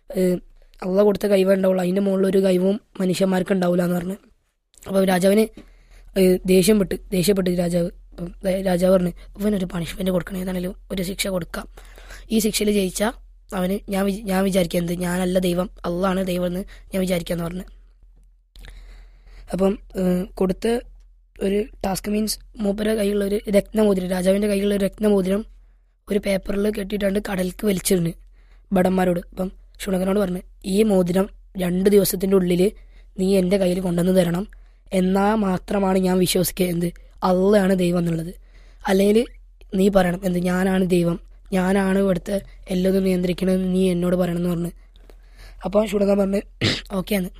അള്ള കൊടുത്ത കഴിവേ ഉണ്ടാവുള്ളൂ അതിൻ്റെ മുകളിൽ ഒരു കഴിവും മനുഷ്യന്മാർക്ക് ഉണ്ടാവില്ല എന്ന് പറഞ്ഞ് അപ്പോൾ രാജാവിന് ഏഹ്, ദേഷ്യം പെട്ട് ദേഷ്യപ്പെട്ട് രാജാവ് അപ്പം ദേ- രാജാവ് പറഞ്ഞു ഇവനൊരു പണിഷ്മെൻറ്റ് കൊടുക്കണം ഏതാണെങ്കിലും ഒരു ശിക്ഷ കൊടുക്കാം ഈ ശിക്ഷയിൽ ജയിച്ചാൽ അവന് ഞാൻ വിച- ഞാൻ വിചാരിക്കുക എന്ത് ഞാനല്ല ദൈവം അള്ളാണ് ദൈവം എന്ന് ഞാൻ വിചാരിക്കാന്ന് പറഞ്ഞു അപ്പം ഏഹ്, കൊടുത്ത ഒരു ടാസ്ക് മീൻസ് മൂപ്പര കയ്യിലുള്ള ഒരു രത്നമോതിരം രാജാവിൻ്റെ കയ്യിലുള്ള ഒരു രത്നമോതിരം ഒരു പേപ്പറിൽ കെട്ടിയിട്ടാണ്ട് കടലിക്ക് വലിച്ചിരുന്നു ഭടന്മാരോട് അപ്പം ശുണകനോട് പറഞ്ഞു ഈ മോതിരം രണ്ട് ദിവസത്തിൻ്റെ ഉള്ളിൽ നീ എൻ്റെ കയ്യിൽ കൊണ്ടുവന്ന് തരണം എന്നാൽ മാത്രമാണ് ഞാൻ വിശ്വസിക്കുക എന്ത് അള്ളയാണ് ദൈവം എന്നുള്ളത് അല്ലെങ്കിൽ നീ പറയണം എന്ത് ഞാനാണ് ദൈവം ഞാനാണ് ഇവിടുത്തെ എല്ലതും നിയന്ത്രിക്കണമെന്ന് നീ എന്നോട് പറയണം എന്ന് പറഞ്ഞു അപ്പോൾ ശുണകൻ പറഞ്ഞ് ഓക്കെ എന്ന്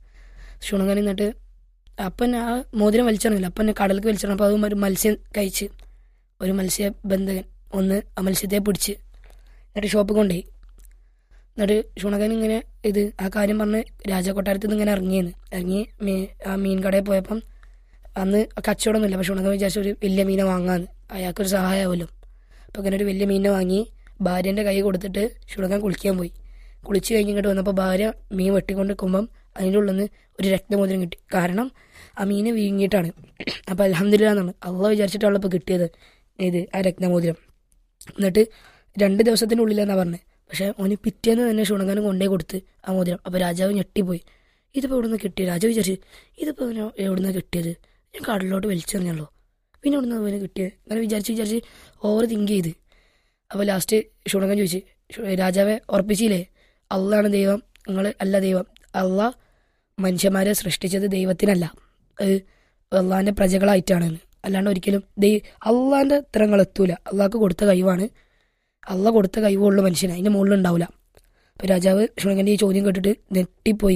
ശുണകൻ എന്നിട്ട് അപ്പൻ ആ മോതിരം വലിച്ചിറങ്ങില്ല അപ്പൻ കടലിലേക്ക് വലിച്ചിറങ്ങി അപ്പോൾ അതും ഒരു മത്സ്യം കഴിച്ച് ഒരു മത്സ്യബന്ധകൻ ഒന്ന് ആ മത്സ്യത്തെ പിടിച്ച് എന്നിട്ട് ഷോപ്പിൽ കൊണ്ടുപോയി എന്നിട്ട് ഷുണകൻ ഇങ്ങനെ ഇത് ആ കാര്യം പറഞ്ഞ് രാജകൊട്ടാരത്തിൽ നിന്ന് ഇങ്ങനെ ഇറങ്ങിയെന്ന് ഇറങ്ങി മീ ആ മീൻ കടയിൽ പോയപ്പം അന്ന് കച്ചവടമൊന്നുമില്ല പക്ഷെ ഷുണകൻ വിചാരിച്ച ഒരു വലിയ മീനെ വാങ്ങാന്ന് അയാൾക്കൊരു സഹായമാവുമല്ലോ അപ്പോൾ ഇങ്ങനെ ഒരു വലിയ മീനിനെ വാങ്ങി ഭാര്യൻ്റെ കൈ കൊടുത്തിട്ട് ഷുണകൻ കുളിക്കാൻ പോയി കുളിച്ച് കഴിഞ്ഞ് ഇങ്ങോട്ട് വന്നപ്പോൾ ഭാര്യ മീൻ വെട്ടിക്കൊണ്ട് നിൽക്കുമ്പം അതിൻ്റെ ഉള്ളിൽ നിന്ന് ഒരു രക്തമോതിരം കിട്ടി കാരണം ആ മീനെ വീങ്ങിയിട്ടാണ് അപ്പോൾ അലഹമില്ല എന്നാണ് അള്ള വിചാരിച്ചിട്ടാണ് ഇപ്പോൾ കിട്ടിയത് ഇത് ആ രക്തമോതിരം എന്നിട്ട് രണ്ട് ദിവസത്തിൻ്റെ ഉള്ളിലെന്നാണ് പറഞ്ഞത് പക്ഷേ ഓന് പിറ്റേന്ന് തന്നെ ഷുണങ്ങാനും കൊണ്ടേ കൊടുത്ത് ആ മോതിരം അപ്പോൾ രാജാവ് ഞെട്ടിപ്പോയി ഇതിപ്പോൾ എവിടെ നിന്ന് കിട്ടിയത് രാജാവ് വിചാരിച്ചു ഇതിപ്പോൾ ഇവന് എവിടെ നിന്നാണ് കിട്ടിയത് ഞാൻ കടലിലോട്ട് വലിച്ചെറിഞ്ഞല്ലോ പിന്നെ എവിടെ നിന്ന് അവന് കിട്ടിയത് അങ്ങനെ വിചാരിച്ച് വിചാരിച്ച് ഓവർ തിങ്ക് ചെയ്ത് അപ്പോൾ ലാസ്റ്റ് ഷുണങ്ങൻ ചോദിച്ചു "ഷു- രാജാവെ ഉറപ്പിച്ചില്ലേ അള്ളാണ് ദൈവം നിങ്ങൾ അല്ല ദൈവം അള്ള മനുഷ്യന്മാരെ സൃഷ്ടിച്ചത് ദൈവത്തിനല്ല അത് അള്ളാഹിൻ്റെ പ്രജകളായിട്ടാണ് അല്ലാണ്ട് ഒരിക്കലും ദൈ അള്ളാഹിൻ്റെ ഇത്തരങ്ങൾ എത്തൂല അള്ളാഹ്ക്ക് കൊടുത്ത കഴിവാണ് അള്ള കൊടുത്ത കഴിവുള്ള മനുഷ്യന് അതിൻ്റെ മുകളിൽ ഉണ്ടാവില്ല അപ്പോൾ രാജാവ് ഷുണങ്ങൻ്റെ ഈ ചോദ്യം കേട്ടിട്ട് നെട്ടിപ്പോയി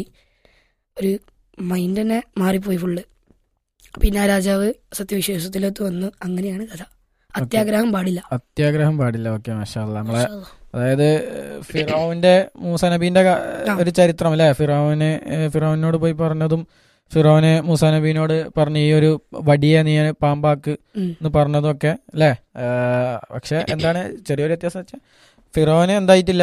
ഒരു മൈൻഡ് തന്നെ മാറിപ്പോയി ഫുള്ള് പിന്നെ ആ രാജാവ് സത്യവിശ്വാസത്തിലേക്ക് വന്നു അങ്ങനെയാണ് കഥ അത്യാഗ്രഹം പാടില്ല അത്യാഗ്രഹം പാടില്ല ഓക്കെ മാഷാല്ല നമ്മളെ മാഷാ അല്ലാ. അതായത് ഏഹ്, ഫിറോവിന്റെ മൂസ നബീന്റെ ക- ആ. ഒരു ചരിത്രം അല്ലെ ഫിറോവിന് ഏഹ്, ഫിറോവിനോട് പോയി പറഞ്ഞതും ഫിറോവിന് മൂസ നബീനോട് പറഞ്ഞ ഈ ഒരു വടിയെ നീ പാമ്പാക്ക് ഉം. എന്ന് പറഞ്ഞതും ഒക്കെ അല്ലേ പക്ഷെ എന്താണ് ചെറിയൊരു വ്യത്യാസം വെച്ചാൽ ഫിറോവിന് എന്തായിട്ടില്ല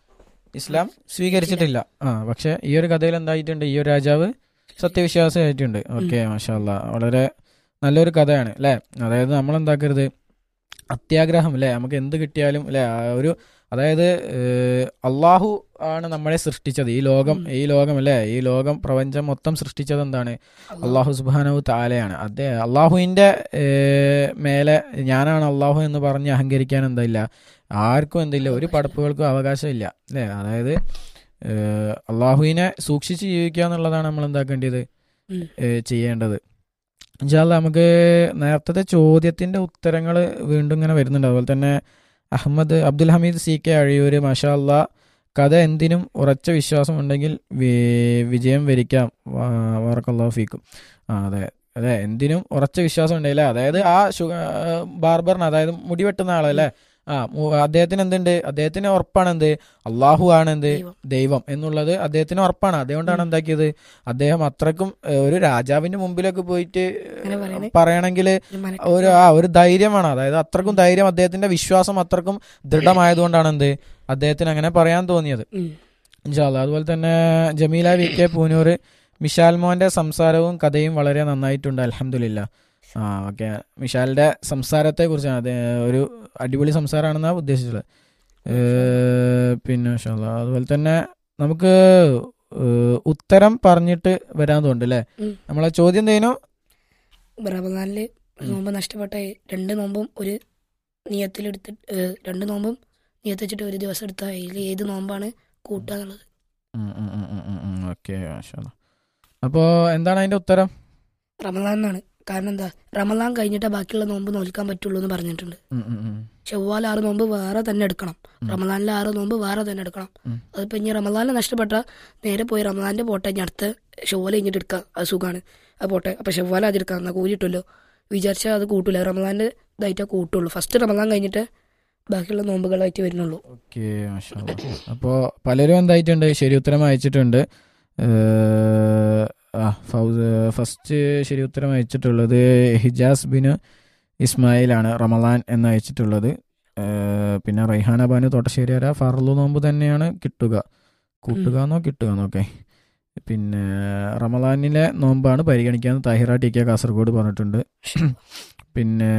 ഇസ്ലാം സ്വീകരിച്ചിട്ടില്ല ആ പക്ഷെ ഈ ഒരു കഥയിൽ എന്തായിട്ടുണ്ട് ഈ ഒരു രാജാവ് സത്യവിശ്വാസമായിട്ടുണ്ട് ഓക്കെ മാഷാല്ല വളരെ നല്ലൊരു കഥയാണ് അല്ലേ അതായത് നമ്മൾ എന്താക്കരുത് അത്യാഗ്രഹം അല്ലേ നമുക്ക് എന്ത് കിട്ടിയാലും അല്ലേ ആ ഒരു അതായത് ഏഹ്, അള്ളാഹു ആണ് നമ്മളെ സൃഷ്ടിച്ചത് ഈ ലോകം ഉം. ഈ ലോകം അല്ലേ ഈ ലോകം പ്രപഞ്ചം മൊത്തം സൃഷ്ടിച്ചത് എന്താണ് അള്ളാഹു സുബാനവു താലയാണ് അതേ അള്ളാഹുവിന്റെ ഏഹ്, മേലെ ഞാനാണ് അള്ളാഹു എന്ന് പറഞ്ഞ് അഹങ്കരിക്കാൻ എന്തായില്ല ആർക്കും എന്തില്ല ഒരു പടപ്പുകൾക്കും അവകാശമില്ല അല്ലേ അതായത് ഏഹ്, അള്ളാഹുവിനെ സൂക്ഷിച്ച് ജീവിക്കുക എന്നുള്ളതാണ് നമ്മൾ എന്താക്കേണ്ടത് ഉം. ഏഹ്, ചെയ്യേണ്ടത് ഇൻഷാല്ല നമുക്ക് നേരത്തെ ചോദ്യത്തിന്റെ ഉത്തരങ്ങൾ വീണ്ടും ഇങ്ങനെ വരുന്നുണ്ട് അതുപോലെ തന്നെ അഹമ്മദ് അബ്ദുൽ ഹമീദ് സി കെ അഴിയൂര് മാഷാ അല്ലാ കഥ എന്തിനും ഉറച്ച വിശ്വാസം ഉണ്ടെങ്കിൽ വി- വിജയം വരിക്കാം വാറക്കല്ലാഹു ഫീക്കും ആ അതെ അതെ എന്തിനും ഉറച്ച വിശ്വാസം ഉണ്ടല്ലേ അതായത് ആ ഷുഗ ബാർബറിന് അതായത് മുടി വെട്ടുന്ന ആളല്ലേ ആ മു- അദ്ദേഹത്തിന് എന്തുണ്ട് അദ്ദേഹത്തിന് ഉറപ്പാണ് എന്ത് അള്ളാഹു ആണ് എന്ത് ദൈവം. ദൈവം എന്നുള്ളത് അദ്ദേഹത്തിന് ഉറപ്പാണ് അതുകൊണ്ടാണ് എന്താക്കിയത് അദ്ദേഹം അത്രക്കും ഏഹ്, ഒരു രാജാവിന്റെ മുമ്പിലൊക്കെ പോയിട്ട് അങ്ങനെ പറയണേ. പറയണമെങ്കിൽ ഒരു മനക്ക- ഒരു ആ ഒരു ധൈര്യമാണ് അതായത് അത്രക്കും ധൈര്യം അദ്ദേഹത്തിന്റെ വിശ്വാസം അത്രക്കും ദൃഢമായതുകൊണ്ടാണ് എന്ത് അദ്ദേഹത്തിന് അങ്ങനെ പറയാൻ തോന്നിയത് ഉം. ഇൻഷാല്ല അതുപോലെ തന്നെ ജമീല വി കെ പൂനൂർ മിഷാൽ മോന്റെ സംസാരവും കഥയും വളരെ നന്നായിട്ടുണ്ട് അലഹമില്ല ആ ഓക്കെ മിഷാലിന്റെ സംസാരത്തെ കുറിച്ചാണ് അത് ഒരു അടിപൊളി സംസാരമാണെന്നാണ് ഉദ്ദേശിച്ചത് ഏഹ്, പിന്നെ ഇൻഷാല്ലാ അതുപോലെ തന്നെ നമുക്ക് ഏഹ്, ഉത്തരം പറഞ്ഞിട്ട് വരാൻ തോന്നുന്നുണ്ട് അല്ലേ ഉം. നമ്മളെ ചോദ്യം എന്തേനു റമദാനില് നോമ്പ് നഷ്ടപ്പെട്ട രണ്ട് നോമ്പും ഒരു നിയത്തിലെടുത്ത് ഏഹ്, രണ്ട് നോമ്പും നിയത്ത് വെച്ചിട്ട് ഒരു ദിവസം എടുത്ത അതിൽ ഏത് നോമ്പാണ് കൂട്ടുക എന്നുള്ളത് ഓക്കെ അപ്പോ എന്താണ് അതിന്റെ ഉത്തരം റമദാൻ എന്നാണ് കാരണം എന്താ റമദാൻ കഴിഞ്ഞിട്ടേ ബാക്കിയുള്ള നോമ്പ് നോൽക്കാൻ പറ്റുള്ളൂ എന്ന് പറഞ്ഞിട്ടുണ്ട് ഉം, ഉം, ഉം. ചൊവ്വാൽ ആറ് നോമ്പ് വേറെ തന്നെ എടുക്കണം ഉം. റമദാനിലെ ആറ് നോമ്പ് വേറെ തന്നെ എടുക്കണം ഉം. അതിപ്പോൾ ഇനി റമദാനിൽ നഷ്ടപ്പെട്ട നേരെ പോയി റമദാന്റെ പോട്ടെ ഇനി അടുത്ത ഷവ്വാൽ കഴിഞ്ഞിട്ട് എടുക്കാം അത് സുഖമാണ് അത് പോട്ടെ അപ്പം ഷവ്വാൽ അത് എടുക്കാം എന്നാൽ കൂലിട്ടല്ലോ വിചാരിച്ചാൽ അത് കൂട്ടില്ല റമദാൻ്റെ ഇതായിട്ടേ കൂട്ടുള്ളൂ ഫസ്റ്റ് റമദാൻ കഴിഞ്ഞിട്ട് ബാക്കിയുള്ള നോമ്പുകളായിട്ട് വരുന്നുള്ളൂ ഓക്കെ മാഷാ അല്ലാ. അപ്പോ പലരും എന്തായിട്ടുണ്ട് ശരി ഉത്തരം അയച്ചിട്ടുണ്ട് ഏഹ്, ആ ഫൗസ് ഫസ്റ്റ് ശരി ഉത്തരം അയച്ചിട്ടുള്ളത് ഹിജാസ് ബിൻ ഇസ്മായിലാണ് റമലാൻ എന്ന് അയച്ചിട്ടുള്ളത് ഏഹ്, പിന്നെ റൈഹാന ബാനു തോട്ടശ്ശേരിയാര ഫർലു നോമ്പ് തന്നെയാണ് കിട്ടുക കൂട്ടുകാന്നോ കിട്ടുകാന്നോ ഒക്കെ പിന്നെ റമദാനിലെ നോമ്പാണ് പരിഗണിക്കാന്ന് താഹിറ ടി കെ കാസർഗോഡ് പറഞ്ഞിട്ടുണ്ട് പിന്നെ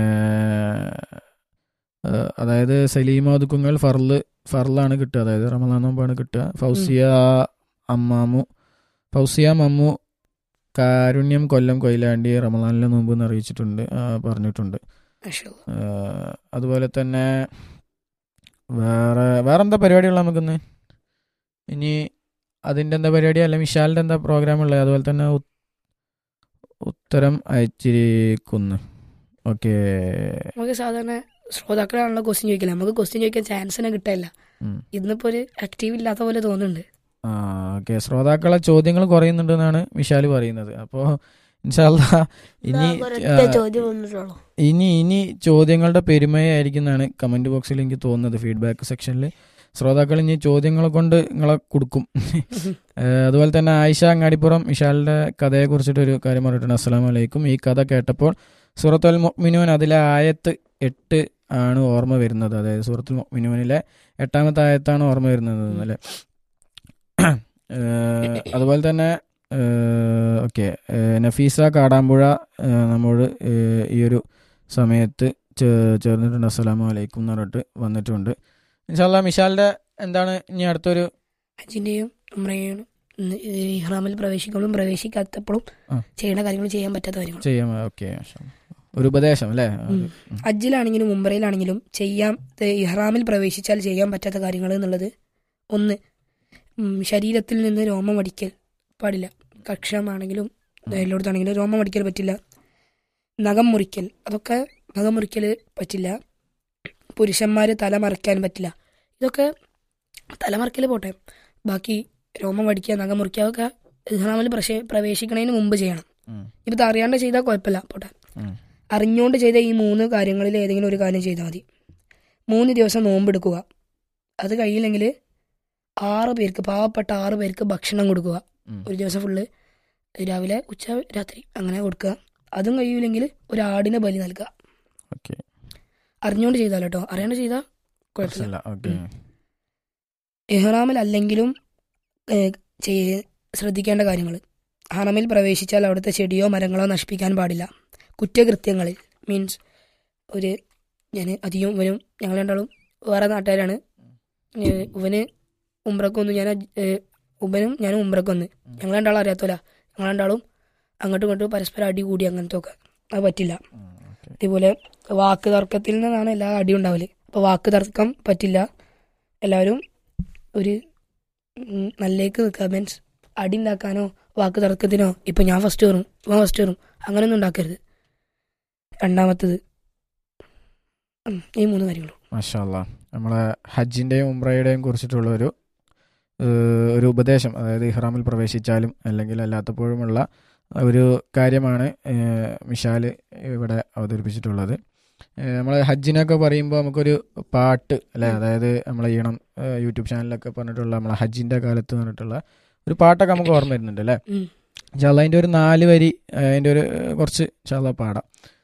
ഏഹ്, അതായത് സലീമ ഒതുക്കുങ്ങൾ ഫർള് ഫർളാണ് കിട്ടുക അതായത് റമദാൻ നോമ്പാണ് കിട്ടുക ഫൗസിയ അമ്മാമു ഫൗസിയ മമ്മു കാരുണ്യം കൊല്ലം കൊയിലാണ്ടി റമദാനിലെ നോമ്പ് എന്ന് അറിയിച്ചിട്ടുണ്ട് ആ, പറഞ്ഞിട്ടുണ്ട് മാഷാ അല്ലാ. ഏഹ്, അതുപോലെ തന്നെ വേറെ വേറെ എന്താ പരിപാടിയുള്ള നമുക്കിന്ന് ഇനി അതിൻ്റെ എന്താ പരിപാടി അല്ല വിശാലിൻ്റെ എന്താ പ്രോഗ്രാം ഉള്ളത് അതുപോലെ തന്നെ ഉ- ഉത്തരം അയച്ചിരിക്കുന്നു ഓക്കെ നമുക്ക് സാധാരണ ശ്രോതാക്കളാണല്ലോ ക്വസ്റ്റ്യൻ ചോദിക്കില്ല നമുക്ക് ക്വസ്റ്റ്യൻ ചോദിക്കാൻ ചാൻസ് തന്നെ കിട്ടില്ല ഇന്നിപ്പോ ഒരു ആക്റ്റീവ് ഇല്ലാത്ത പോലെ തോന്നുന്നുണ്ട് ആ ഓക്കെ ശ്രോതാക്കളെ ചോദ്യങ്ങൾ കുറയുന്നുണ്ടെന്നാണ് വിശാൽ പറയുന്നത് അപ്പോൾ ഇൻഷാല്ല ഇനി ഒരൊറ്റ ആ, ചോദ്യം വന്നിട്ടുള്ളൂ ഇനി ഇനി ചോദ്യങ്ങളുടെ പെരുമയായിരിക്കും എന്നാണ് കമന്റ് ബോക്സിൽ എനിക്ക് തോന്നുന്നത് ഫീഡ്ബാക്ക് സെക്ഷനിൽ ശ്രോതാക്കൾ ഇനി ചോദ്യങ്ങളെ കൊണ്ട് നിങ്ങളെ കൊടുക്കും ഏഹ് അതുപോലെ തന്നെ ആയിഷ അങ്ങാടിപ്പുറം വിശാലിന്റെ കഥയെ കുറിച്ചിട്ട് ഒരു കാര്യം പറഞ്ഞിട്ടുണ്ട് അസ്സലാമു അലൈക്കും ഈ കഥ കേട്ടപ്പോൾ സൂറത്തുൽ മുഅ്മിനൂൻ അതിലെ ആയത്ത് എട്ട് ആണ് ഓർമ്മ വരുന്നത് അതായത് സൂറത്തുൽ മുഅ്മിനൂനിലെ എട്ടാമത്തെ ആയത്താണ് ഓർമ്മ വരുന്നത് അല്ലേ ഏഹ് അതുപോലെ തന്നെ ഓക്കെ നഫീസ കാടാമ്പുഴ ഏഹ് നമ്മോട് ഏഹ് ഈ ഒരു സമയത്ത് ചേ- ചേർന്നിട്ടുണ്ട് അസ്സലാമു അലൈക്കും എന്ന് പറഞ്ഞിട്ട് വന്നിട്ടുണ്ട് ഇൻഷാല്ല മിഷാലിന്റെ എന്താണ് ഇനി അടുത്തൊരു ഹജ്ജിന്റെയും ഉംറയും ഇന്ന് ഈ ഇഹ്റാമിൽ പ്രവേശിക്കുമ്പോഴും പ്രവേശിക്കാത്തപ്പോഴും ആ. ചെയ്യുന്ന കാര്യങ്ങൾ ചെയ്യാൻ പറ്റാത്ത കാര്യങ്ങൾ ചെയ്യാം ഓക്കെ ഒരു ഉപദേശം അല്ലേ ഉം. ഹജ്ജിലാണെങ്കിലും ഉംറയിലാണെങ്കിലും ചെയ്യാൻ തെ- ഇഹ്റാമിൽ പ്രവേശിച്ചാൽ ചെയ്യാൻ പറ്റാത്ത കാര്യങ്ങൾ എന്നുള്ളത് ഒന്ന് ഉം, ശരീരത്തിൽ നിന്ന് രോമം അടിക്കൽ പാടില്ല കക്ഷമാണെങ്കിലും എല്ലായിടത്താണെങ്കിലും രോമം അടിക്കൽ പറ്റില്ല നഖം മുറിക്കൽ അതൊക്കെ നഖം മുറിക്കൽ പറ്റില്ല പുരുഷന്മാർ തല മറയ്ക്കാൻ പറ്റില്ല ഇതൊക്കെ തല മറയ്ക്കൽ പോട്ടെ ബാക്കി രോമം അടിക്കുക നഖം മുറിക്കുക അതൊക്കെ ഇഹ്റാമിൽ പ്രശേ- പ്രവേശിക്കണതിന് മുമ്പ് ചെയ്യണം ഉം. ഇപ്പം ഇത് അറിയാണ്ട് ചെയ്താൽ കുഴപ്പമില്ല പോട്ടെ ഉം. അറിഞ്ഞുകൊണ്ട് ചെയ്ത ഈ മൂന്ന് കാര്യങ്ങളിൽ ഏതെങ്കിലും ഒരു കാര്യം ചെയ്താൽ മതി മൂന്ന് ദിവസം നോമ്പെടുക്കുക അത് കഴിയില്ലെങ്കിൽ ആറ് പേർക്ക് പാവപ്പെട്ട ആറ് പേർക്ക് ഭക്ഷണം കൊടുക്കുക ഉം. ഒരു ദിവസം ഫുള്ള് രാവിലെ ഉച്ച രാത്രി അങ്ങനെ കൊടുക്കുക അതും കഴിയില്ലെങ്കിൽ ഒരു ആടിനെ ബലി നൽകുക ഓക്കെ അറിഞ്ഞുകൊണ്ട് ചെയ്താൽ കേട്ടോ അറിയാണ്ട് ചെയ്താൽ കുഴപ്പമില്ല പ്രശ്നമില്ല ഓക്കെ ഇഹ്റാമിൽ അല്ലെങ്കിലും ഏഹ്, ചെയ്യ- ശ്രദ്ധിക്കേണ്ട കാര്യങ്ങൾ ഹറമിൽ പ്രവേശിച്ചാൽ അവിടുത്തെ ചെടിയോ മരങ്ങളോ നശിപ്പിക്കാൻ പാടില്ല കുറ്റകൃത്യങ്ങളിൽ മീൻസ് ഒരു ഞാൻ അധികം ഇവനും ഞങ്ങൾ രണ്ടാളും വേറെ നാട്ടുകാരാണ് ഏഹ്, ഇവന് ഉംറക്കൊന്ന് ഞാൻ ഏഹ്, ഉവനും ഞാനും ഉംറക്കൊന്ന് ഞങ്ങൾ രണ്ടാളും അറിയാത്തോല ഞങ്ങൾ രണ്ടാളും അങ്ങോട്ടും ഇങ്ങോട്ടും പരസ്പരം അടി കൂടി അങ്ങനത്തെ ഒക്കെ അത് പറ്റില്ല ഇതേപോലെ വാക്ക് തർക്കത്തിൽ നിന്നാണ് എല്ലാ അടിയും ഉണ്ടാവല് അപ്പോൾ വാക്ക് തർക്കം പറ്റില്ല എല്ലാവരും ഒരു ഉം, നല്ലേക്ക് നിൽക്കുക മീൻസ് അടി ഉണ്ടാക്കാനോ വാക്ക് തർക്കത്തിനോ ഇപ്പം ഞാൻ ഫസ്റ്റ് കയറും ഇവൻ ഫസ്റ്റ് കയറും അങ്ങനെയൊന്നും ഉണ്ടാക്കരുത് രണ്ടാമത്തത് ഉം, ഈ മൂന്ന് കാര്യങ്ങളും മാഷാല്ല നമ്മളെ ഹജ്ജിൻ്റെയും ഉംറയുടെയും കുറിച്ചിട്ടുള്ള ഒരു ഏഹ്, ഒരു ഉപദേശം അതായത് ഇഹ്റാമിൽ പ്രവേശിച്ചാലും അല്ലെങ്കിൽ അല്ലാത്തപ്പോഴുമുള്ള ഒരു കാര്യമാണ് ഏഹ്, മിഷാൽ ഇവിടെ അവതരിപ്പിച്ചിട്ടുള്ളത് ഏഹ്, നമ്മൾ ഹജ്ജിനൊക്കെ പറയുമ്പോൾ നമുക്കൊരു പാട്ട് അല്ലേ അതായത് നമ്മളെ ഈണം ഏഹ്, യൂട്യൂബ് ചാനലിലൊക്കെ പറഞ്ഞിട്ടുള്ള നമ്മളെ ഹജ്ജിൻ്റെ കാലത്ത് പറഞ്ഞിട്ടുള്ള ഒരു പാട്ടൊക്കെ നമുക്ക് ഓർമ്മ വരുന്നുണ്ട് അല്ലേ ഉം. ഇൻഷാല്ല അതിൻ്റെ ഒരു നാല് വരി ഏഹ്, അതിൻ്റെ ഒരു ഏഹ്, കുറച്ച് ഇൻഷാല്ല പാടാം